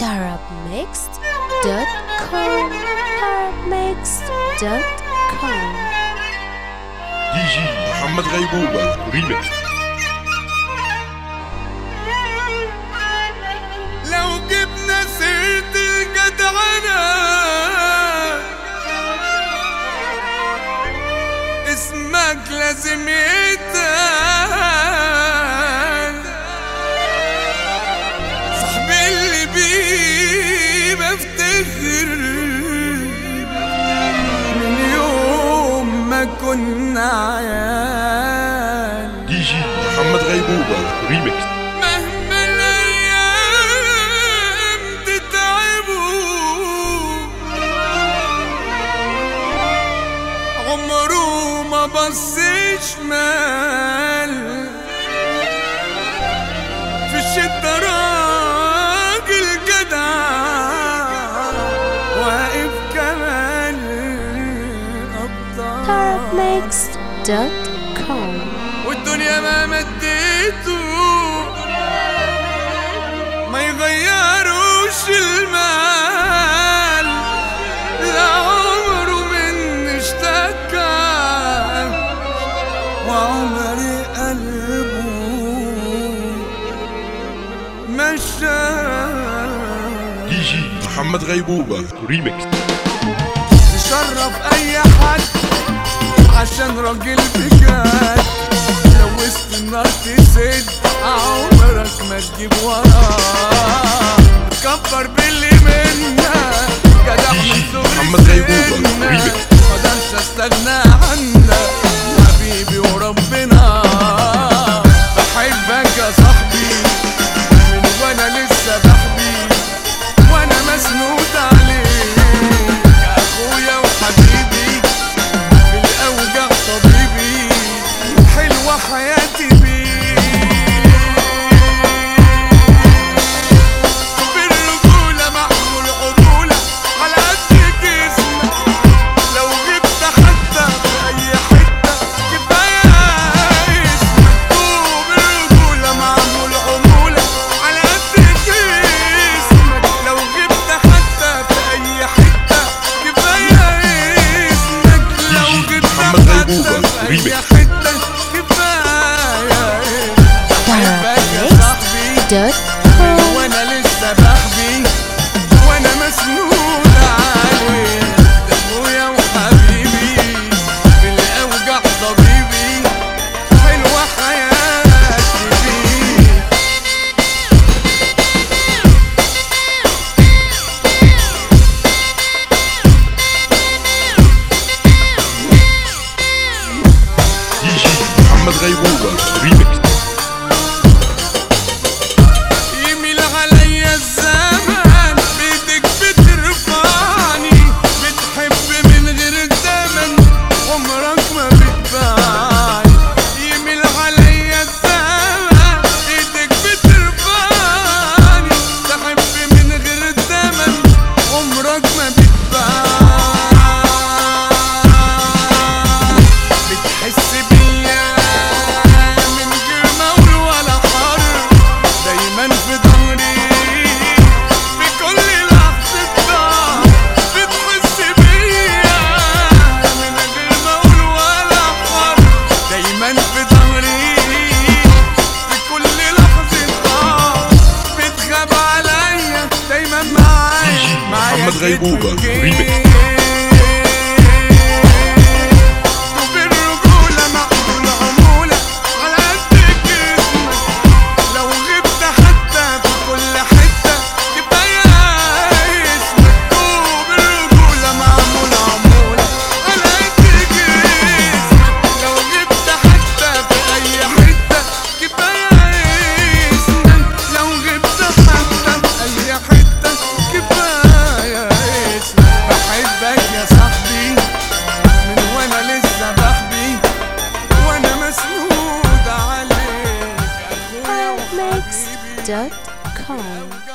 Arabmixed.com Arabmixed.com دي جي محمد غيبوبة ريميكس لو جبنا سيرة الجدعنة اسمك لازم يتقال صاحبي اللي بيه بفتخر من يوم ما كنا عيال دي جي محمد غيبوبة ريميكس مهما الايام تتعبوا عمره ما بص شمال في الشدة راجل جدع واقف كمان الأبطال Arabmixed.com والدنيا ما مديته ما يغيروش المال لا عمره من اشتكى وعمري قلبه مشى دي جي محمد غيبوبة ريميكس تشرف اي حد عشان راجل بجد لو وسط النار تسد عمرك ما تجيب وراه كبر باللي منك جدع دي جي من صغر محمد غيبوبة سنك. ريميكس. مقدرش استغنى عنك حبيبي وربنا بحبك يا صاحبي من وانا لسه بحبي وانا مسنود عليك يا اخويا وحبيبي في الاوجع طبيبي حلوه حياتي بيك بالرجوله معمول عجوله على قد جسمك لو جبت حتى في اي حته كفايه اسمك بالرجوله معمول عموله على قد جسمك لو جبت حتى في اي حته كفايه اسمك لو جبت محمد حتى غيبوبة في اي ريميكس. حته كفايه بحبك يا صاحبي Arabmixed.com وانا لسه بحبي وانا مسنود عليك ده ابويا وحبيبي في الاوجع طبيبي حلوه حياتي فيك دي جي محمد غيبوبة ريميكس يميل عليا الزمن بيدك بترفعني بتحب من غير الزمن عمرك ما بتبعني يميل عليا الزمن ايدك بترفعني تحب من غير الزمن عمرك ما بتبعني بتحس بيا من غير مول ولا حر دايما في ظهري في كل لحظة ضعف بتحس بيا من غير مول ولا حر دايما في ظهري في كل لحظة ضعف بتخاف عليا دايما معايا دي جي معايا محمد غيبوبة كتف ريميكس. وبالرجولة معقولة عمولة على قد جسمك لو غبت حتى في كل حتة كفاية اسمك وبالرجولة معمولة عمولة على قد جسمك لو غبت حتى في أي حتة كفاية اسمك لو غبت حتى في أي حتة كفاية اسمك بحبك يا صاحبي من وانا لسه بحبي وانا مسنود عليك اخويا وحبيبي Arabmixed.com